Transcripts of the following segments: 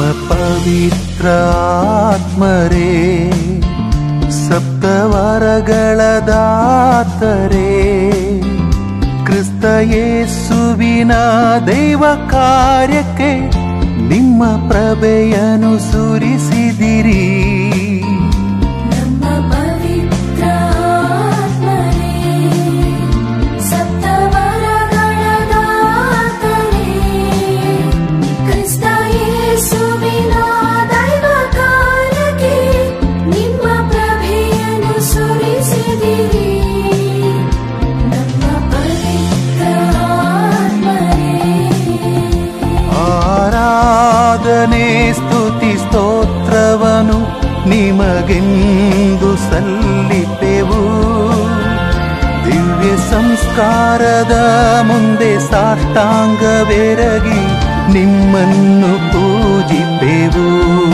ಪವಿತ್ರ ಆತ್ಮರೇ ಸಪ್ತವರಗಳ ದಾತರೇ ಕ್ರಿಸ್ತ ಯೇಸುವಿನ ದೈವ ಕಾರ್ಯಕ್ಕೆ ನಿಮ್ಮ ಪ್ರಭೆಯನ್ನು ಸುರಿಸಿದಿರಿ ನಮ್ಮ ಪವಿತ್ರ ಆತ್ಮರೇ ಸಪ್ತವರಗಳ ದಾತರೇ ಕ್ರಿಸ್ತ ಯೇಸುವಿನ ದೈವ ಕಾರ್ಯಕ್ಕೆ ನಿಮ್ಮ ಪ್ರಭೆಯನ್ನು ಸುರಿಸಿದಿರಿ ನಮ್ಮ ಪವಿತ್ರ ಆತ್ಮರೇ ಆರಾಧನೆ ಸ್ತುತಿ ಸ್ತೋತ್ರವನು ನಿಮಗೆಂದು ಸಲ್ಲಿಪೆವು ದಿವ್ಯ ಸಂಸ್ಕಾರದ ಮುಂದೆ ಸಾಷ್ಟಾಂಗವೆರಗಿ ನಿಮ್ಮನ್ನು ಪೂಜಿಪೆವು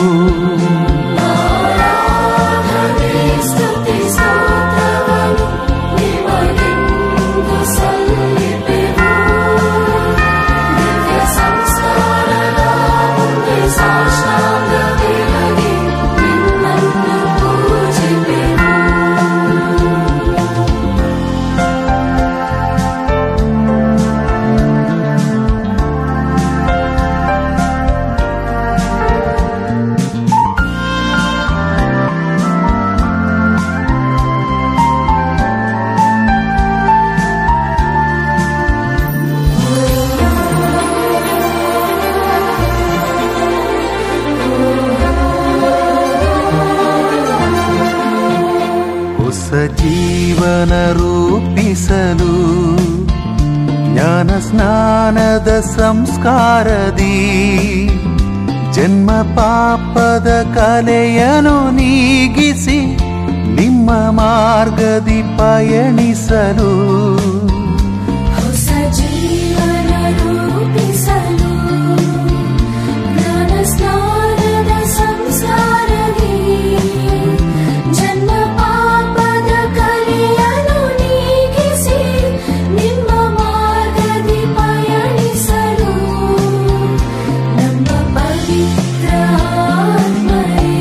ಆರಾಧನೆ ಸ್ತುತಿ ಸ್ತೋತ್ರವನ್ನು ನಿಮಗೆಂದು ಸಲ್ಲಿಪೆವು. ದಿವ್ಯ ಸಂಸ್ಕಾರದ ಮುಂದೆ ಸಾಷ್ಟಾಂಗವೆರಗಿ ನಿಮ್ಮನ್ನು ಪೂಜಿಪೆವು. ಹೊಸ ಜೀವನ ರೂಪಿಸಲು ಜ್ಞಾನ ಸ್ನಾನದ ಸಂಸ್ಕಾರದಿ ಜನ್ಮ ಪಾಪದ ಕಲೆಯನ್ನು ನೀಗಿಸಿ ನಿಮ್ಮ ಮಾರ್ಗದಿ ಪಯಣಿಸಲು ಹೊಸ ಜೀವನ ರೂಪಿಸಲು ಜ್ಞಾನ ಸ್ನಾನದ ಸಂಸಾರದಿ ಜನ್ಮ ಪಾಪದ ಕಲೆಯನ್ನು ನೀಗಿಸಿ ನಿಮ್ಮ ಮಾರ್ಗದಿ ಪಯಣಿಸಲು ನಮ್ಮ ಪವಿತ್ರ ಆತ್ಮರೇ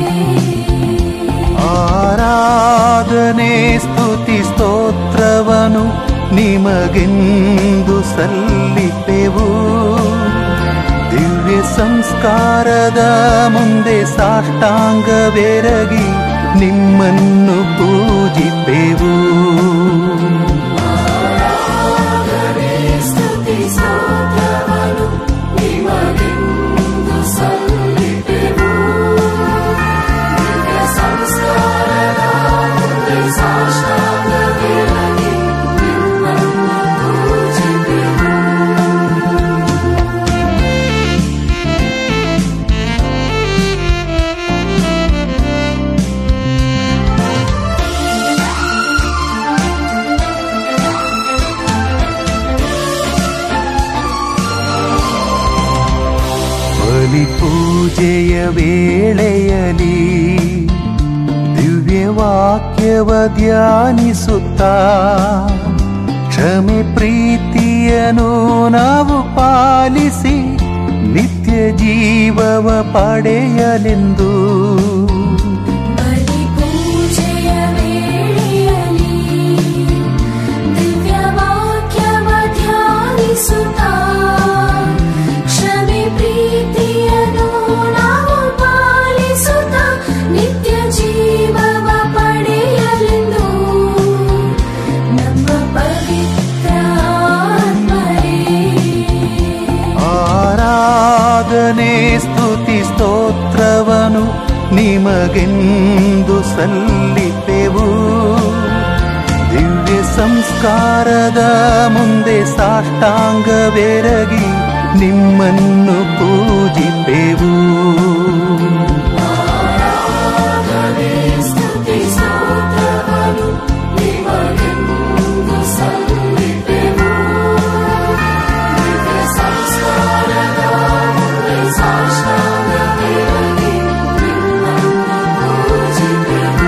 ಆರಾಧನೆ ಸ್ತುತಿ ಸ್ತೋತ್ರವನು ನಿಮಗೆಂದು ಸಲ್ಲಿಪೆವು ದಿವ್ಯ ಸಂಸ್ಕಾರದ ಮುಂದೆ ಸಾಷ್ಟಾಂಗವೆರಗಿ ನಿಮ್ಮನ್ನು ಪೂಜಿಪೆವು ಸ್ತುತಿ ಸ್ತೋತ್ರವನ್ನು ನಿಮಗೆಂದು ಸಲ್ಲಿಪೆವು. ದಿವ್ಯ ಸಂಸ್ಕಾರದ ಮುಂದೆ ಸಾಷ್ಟಾಂಗವೆರಗಿ ನಿಮ್ಮನ್ನು ಪೂಜಿಪೆವು. ಬಲಿ ಪೂಜೆಯ ವೇಳೆಯಲಿ ದಿವ್ಯ ವಾಕ್ಯವ ಧ್ಯಾನಿಸುತ್ತಾ ಕ್ಷಮೆ ಪ್ರೀತಿಯನು ನಾವು ಪಾಲಿಸಿ ನಿತ್ಯ ಜೀವವ ಪಡೆಯಲೆಂದು ಬಲಿ ಪೂಜೆಯ ವೇಳೆಯಲ್ಲಿ ದಿವ್ಯ ವಾಕ್ಯವ ಧ್ಯಾನಿಸುತ್ತಾ ಕ್ಷಮೆ ಪ್ರೀತಿಯನ್ನು ನಾವು ಪಾಲಿಸುತ್ತಾ ನಿತ್ಯ ಜೀವವ ಪಡೆಯಲೆಂದು ನಮ್ಮ ಪವಿತ್ರ ಆತ್ಮರೇ ಆರಾಧನೆ ಸ್ತುತಿ ಸ್ತೋತ್ರವನು ನಿಮಗೆಂದು ಸಲ್ಲಿಪೆವು ದಿವ್ಯ ಸಂಸ್ಕಾರದ ಮುಂದೆ ಸಾಷ್ಟಾಂಗವೆರಗಿ ನಿಮ್ಮನ್ನು ಪೂಜಿಪೆವು ಸ್ತುತಿ ಸ್ತೋತ್ರವನ್ನು ನಿಮಗೆಂದು ಸಲ್ಲಿಪೆವು. ದಿವ್ಯ ಸಂಸ್ಕಾರದ ಮುಂದೆ ಸಾಷ್ಟಾಂಗವೆರಗಿ ನಿಮ್ಮನ್ನು ಪೂಜಿಪೆವು.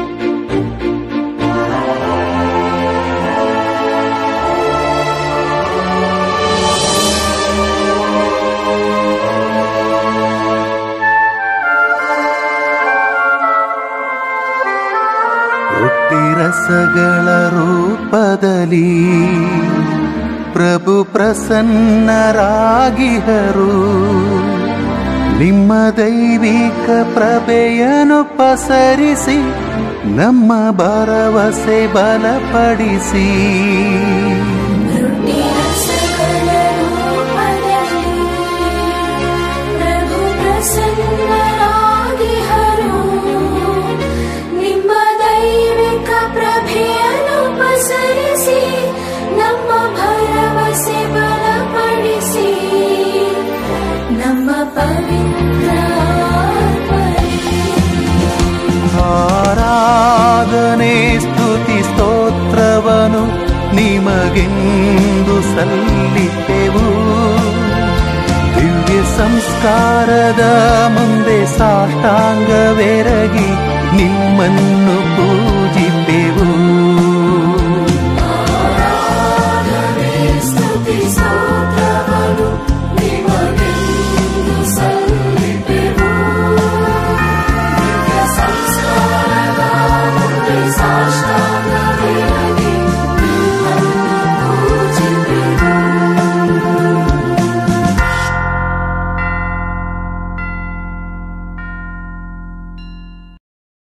ಆ ಪ್ರಸನ್ನರಾಗಿಹರು ನಿಮ್ಮ ದೈವಿಕ ಪ್ರಭೆಯನ್ನು ಪಸರಿಸಿ ನಮ್ಮ ಭರವಸೆ ಬಲಪಡಿಸಿ ವೃತ್ತಿರಸಗಳ ರೂಪದಲ್ಲಿ ಪ್ರಭು ಪ್ರಸನ್ನರಾಗಿಹರು ನಿಮ್ಮ ದೈವಿಕ ಪ್ರಭೆಯನ್ನು ಪಸರಿಸಿ ನಮ್ಮ ಭರವಸೆ ಬಲಪಡಿಸಿ ನಮ್ಮ ಪವಿತ್ರ ಆತ್ಮನೇ ಆರಾಧನೆ ಸ್ತುತಿ ಸ್ತೋತ್ರವನು ನಿಮಗೆಂದು ಸಲ್ಲಿತೆವು ದಿವ್ಯ ಸಂಸ್ಕಾರದ ಮುಂದೆ ಸಾಷ್ಟಾಂಗವೆರಗಿ ನಿಮ್ಮನ್ನು ಪೂಜಿ